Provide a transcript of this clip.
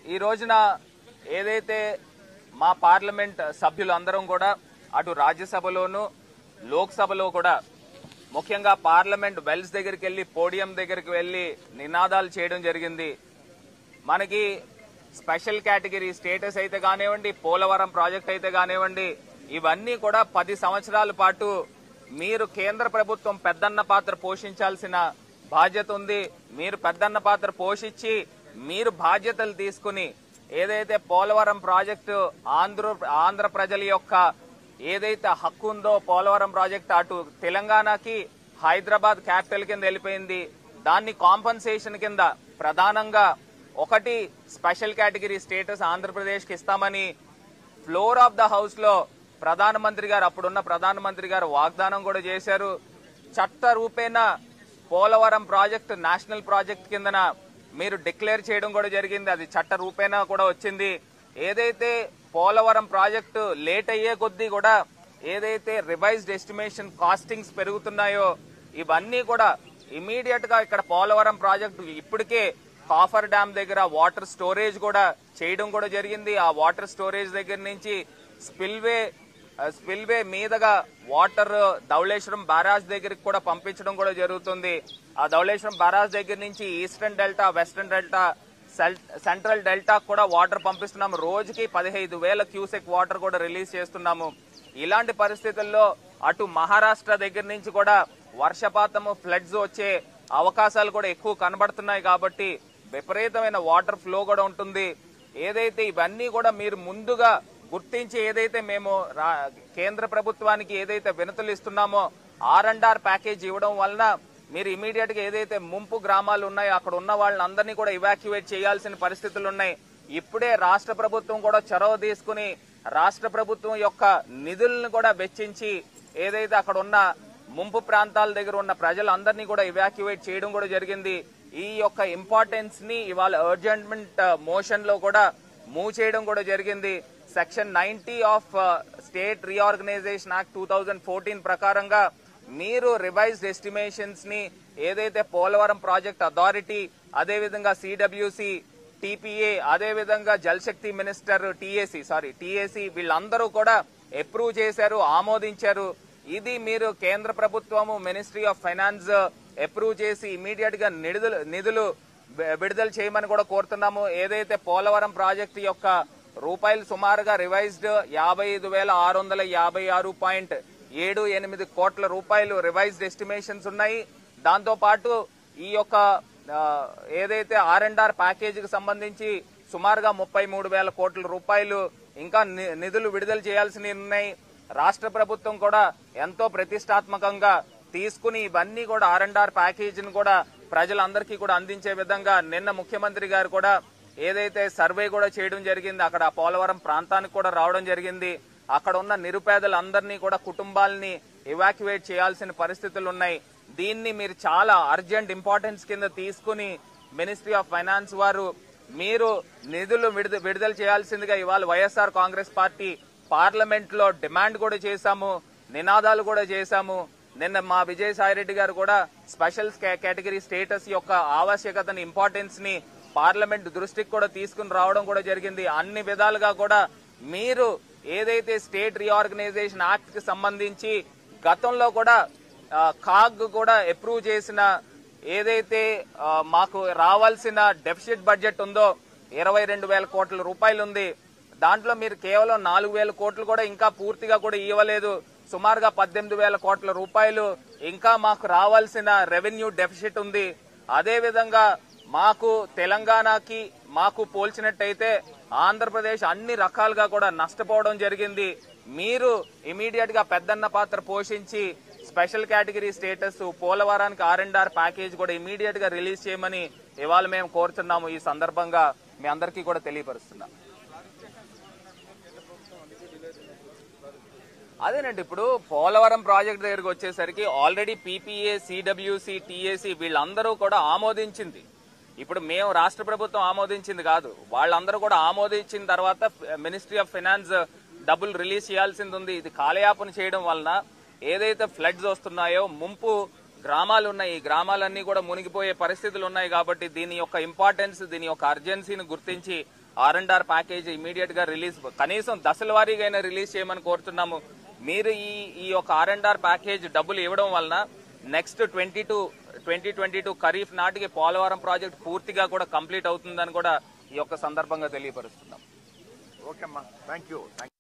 ఈ రోజున ఏదైతే మా పార్లమెంట్ సభ్యులు అందరం కూడా అటు రాజ్యసభలోను లోక్సభలో కూడా ముఖ్యంగా పార్లమెంట్ వెల్స్ దగ్గరికి వెళ్లి పోడియం దగ్గరికి వెళ్లి నినాదాలు చేయడం జరిగింది మనకి స్పెషల్ కేటగిరీ స్టేటస్ అయితే కానివ్వండి పోలవరం ప్రాజెక్ట్ అయితే కానివ్వండి ఇవన్నీ కూడా పది సంవత్సరాల పాటు మీరు కేంద్ర ప్రభుత్వం పెద్దన్న పాత్ర పోషించాల్సిన బాధ్యత ఉంది మీరు పెద్దన్న పాత్ర పోషించి మీరు బాధ్యతలు తీసుకుని ఏదైతే పోలవరం ప్రాజెక్టు ఆంధ్ర ఆంధ్ర ప్రజల యొక్క ఏదైతే హక్కు ఉందో పోలవరం ప్రాజెక్ట్ అటు తెలంగాణకి హైదరాబాద్ క్యాపిటల్ కింద వెళ్ళిపోయింది దాన్ని కాంపన్సేషన్ కింద ప్రధానంగా ఒకటి స్పెషల్ కేటగిరీ స్టేటస్ ఆంధ్రప్రదేశ్కి ఇస్తామని ఫ్లోర్ ఆఫ్ ద హౌస్ లో ప్రధానమంత్రి గారు అప్పుడున్న ప్రధానమంత్రి గారు వాగ్దానం కూడా చేశారు చట్ట రూపేణ పోలవరం ప్రాజెక్ట్ నేషనల్ ప్రాజెక్ట్ కిందన మీరు డిక్లేర్ చేయడం కూడా జరిగింది అది చట్ట రూపేణ కూడా వచ్చింది ఏదైతే పోలవరం ప్రాజెక్టు లేట్ అయ్యే కొద్దీ కూడా ఏదైతే రివైజ్డ్ ఎస్టిమేషన్ కాస్టింగ్స్ పెరుగుతున్నాయో ఇవన్నీ కూడా ఇమీడియట్ గా ఇక్కడ పోలవరం ప్రాజెక్టు ఇప్పటికే కాఫర్ డ్యామ్ దగ్గర వాటర్ స్టోరేజ్ కూడా చేయడం కూడా జరిగింది ఆ వాటర్ స్టోరేజ్ దగ్గర నుంచి స్పిల్వే స్పిల్వే మీదుగా వాటర్ ధవళేశ్వరం బ్యారాజ్ దగ్గరికి కూడా పంపించడం కూడా జరుగుతుంది ఆ ధవళేశ్వరం బ్యారాజ్ దగ్గర నుంచి ఈస్టర్న్ డెల్టా వెస్టర్న్ డెల్టా సెల్- సెంట్రల్ డెల్టా కూడా వాటర్ పంపిస్తున్నాము రోజుకి పదిహైదు వేల క్యూసెక్ వాటర్ కూడా రిలీజ్ చేస్తున్నాము ఇలాంటి పరిస్థితుల్లో అటు మహారాష్ట్ర దగ్గర నుంచి కూడా వర్షపాతము ఫ్లడ్స్ వచ్చే అవకాశాలు కూడా ఎక్కువ కనబడుతున్నాయి కాబట్టి విపరీతమైన వాటర్ ఫ్లో కూడా ఉంటుంది ఏదైతే ఇవన్నీ కూడా మీరు ముందుగా గుర్తించి ఏదైతే మేము రా- కేంద్ర ప్రభుత్వానికి ఏదైతే వినతులు ఇస్తున్నామో ఆర్ అండ్ ఆర్ ప్యాకేజ్ ఇవ్వడం వలన మీరు ఇమీడియట్ గా ఏదైతే ముంపు గ్రామాలు ఉన్నాయో అక్కడ ఉన్న వాళ్ళందరినీ కూడా ఇవాక్యువేట్ చేయాల్సిన పరిస్థితులు ఉన్నాయి ఇప్పుడే రాష్ట్ర ప్రభుత్వం కూడా చొరవ తీసుకుని రాష్ట్ర ప్రభుత్వం యొక్క నిధులను కూడా వెచ్చించి ఏదైతే అక్కడ ఉన్న ముంపు ప్రాంతాల దగ్గర ఉన్న ప్రజలందరినీ కూడా ఇవాక్యువేట్ చేయడం కూడా జరిగింది ఈ యొక్క ఇంపార్టెన్స్ ని ఇవాళ అర్జెంట్మెంట్ మోషన్ లో కూడా మూవ్ చేయడం కూడా జరిగింది section ninety of state reorganisation act two thousand fourteen ప్రకారంగా మీరు రివైజ్డ్ ఎస్టిమేషన్స్ ని ఏదైతే పోలవరం ప్రాజెక్ట్ అథారిటీ అదేవిధంగా సిడబ్ల్యూసి టీపీఏ అదేవిధంగా Jalshakti minister TAC sorry TAC వీళ్ళందరూ కూడా అప్రూవ్ చేశారు ఆమోదించారు ఇది మీరు కేంద్ర ప్రభుత్వము మినిస్ట్రీ ఆఫ్ ఫైనాన్స్ అప్రూవ్ చేసి ఇమీడియట్ గా నిధులు నిధులు వి- విడుదల చేయమని కూడా కోరుతున్నాము ఏదైతే పోలవరం ప్రాజెక్టు యొక్క రూపాయలు సుమారుగా రివైజ్డ్ యాభై ఐదు వేల ఆరు వందల యాభై ఆరు పాయింట్ ఏడు ఎనిమిది కోట్ల రూపాయలు రివైజ్డ్ ఎస్టిమేషన్స్ ఉన్నాయి దాంతో పాటు ఈ యొక్క ఆ, ఏదైతే ఆర్ అండ్ ఆర్ ప్యాకేజీకి సంబంధించి సుమారుగా ముప్పై మూడు వేల కోట్ల రూపాయలు ఇంకా ని- నిధులు విడుదల చేయాల్సి ఉన్నాయి రాష్ట్ర ప్రభుత్వం కూడా ఎంతో ప్రతిష్టాత్మకంగా తీసుకుని ఇవన్నీ కూడా ఆర్ అండ్ ఆర్ ప్యాకేజీని కూడా ప్రజలందరికీ కూడా అందించే విధంగా నిన్న ముఖ్యమంత్రి గారు కూడా ఏదైతే సర్వే కూడా చేయడం జరిగింది అక్కడ ఆ పోలవరం ప్రాంతానికి కూడా రావడం జరిగింది అక్కడ ఉన్న నిరుపేదలందరినీ కూడా కుటుంబాలని ఎవాక్యువేట్ చేయాల్సిన పరిస్థితులు ఉన్నాయి దీన్ని మీరు చాలా అర్జెంట్ ఇంపార్టెన్స్ కింద తీసుకుని మినిస్ట్రీ ఆఫ్ ఫైనాన్స్ వారు మీరు నిధులు విడుదల విడుదల చేయాల్సిందిగా ఇవాళ వైఎస్ఆర్ కాంగ్రెస్ పార్టీ పార్లమెంట్ లో డిమాండ్ కూడా చేశాము నినాదాలు కూడా చేశాము నిన్న మా విజయసాయిరెడ్డి గారు కూడా స్పెషల్ కే- కేటగిరీ స్టేటస్ యొక్క ఆవశ్యకతని ఇంపార్టెన్స్ ని పార్లమెంట్ దృష్టికి కూడా తీసుకుని రావడం కూడా జరిగింది అన్ని విధాలుగా కూడా మీరు ఏదైతే స్టేట్ రీఆర్గనైజేషన్ యాక్ట్ కి సంబంధించి గతంలో కూడా ఆ, కాగ్ కూడా అప్రూవ్ చేసిన ఏదైతే ఆ, మాకు రావాల్సిన డెఫిసిట్ బడ్జెట్ ఉందో ఇరవై రెండు వేల కోట్ల రూపాయలు ఉంది దాంట్లో మీరు కేవలం నాలుగు వేల కోట్లు కూడా ఇంకా పూర్తిగా కూడా ఇవ్వలేదు సుమారుగా పద్దెనిమిది వేల కోట్ల రూపాయలు ఇంకా మాకు రావాల్సిన రెవెన్యూ డెఫిసిట్ ఉంది అదే విధంగా మాకు తెలంగాణకి మాకు పోల్చినట్టయితే ఆంధ్రప్రదేశ్ అన్ని రకాలుగా కూడా నష్టపోవడం జరిగింది మీరు ఇమీడియట్ గా పెద్దన్న పాత్ర పోషించి స్పెషల్ కేటగిరీ స్టేటస్ పోలవరానికి ఆర్ అండ్ ఆర్ ప్యాకేజ్ కూడా ఇమీడియట్ గా రిలీజ్ చేయమని ఇవాళ మేము కోరుతున్నాము ఈ సందర్భంగా మీ అందరికీ కూడా తెలియపరుస్తున్నాం అదేనండి ఇప్పుడు పోలవరం ప్రాజెక్ట్ దగ్గరికి వచ్చేసరికి ఆల్రెడీ పీపీఏ సిడబ్ల్యూసి టీఏసి వీళ్ళందరూ కూడా ఆమోదించింది ఇప్పుడు మేము రాష్ట్ర ప్రభుత్వం ఆమోదించింది కాదు వాళ్ళందరూ కూడా ఆమోదించిన తర్వాత మినిస్ట్రీ ఆఫ్ ఫైనాన్స్ డబ్బులు రిలీజ్ చేయాల్సింది ఉంది ఇది కాలయాపన చేయడం వలన ఏదైతే ఫ్లడ్స్ వస్తున్నాయో ముంపు గ్రామాలు ఉన్నాయి ఈ గ్రామాలన్నీ కూడా మునిగిపోయే పరిస్థితులు ఉన్నాయి కాబట్టి దీని యొక్క ఇంపార్టెన్స్ దీని యొక్క అర్జెన్సీని గుర్తించి R and R package immediate గా రిలీజ్ కనీసం దశల వారీగా అయినా రిలీజ్ చేయమని కోరుతున్నాము మీరు ఈ ఈ యొక్క ఆర్ అండ్ ఆర్ ప్యాకేజ్ డబ్బులు ఇవ్వడం వలన next twenty two twenty twenty two ఖరీఫ్ నాటికి పోలవరం ప్రాజెక్ట్ పూర్తిగా కూడా కంప్లీట్ అవుతుందని కూడా ఈ యొక్క సందర్భంగా తెలియపరుస్తున్నాం ఓకే అమ్మా థ్యాంక్ యూ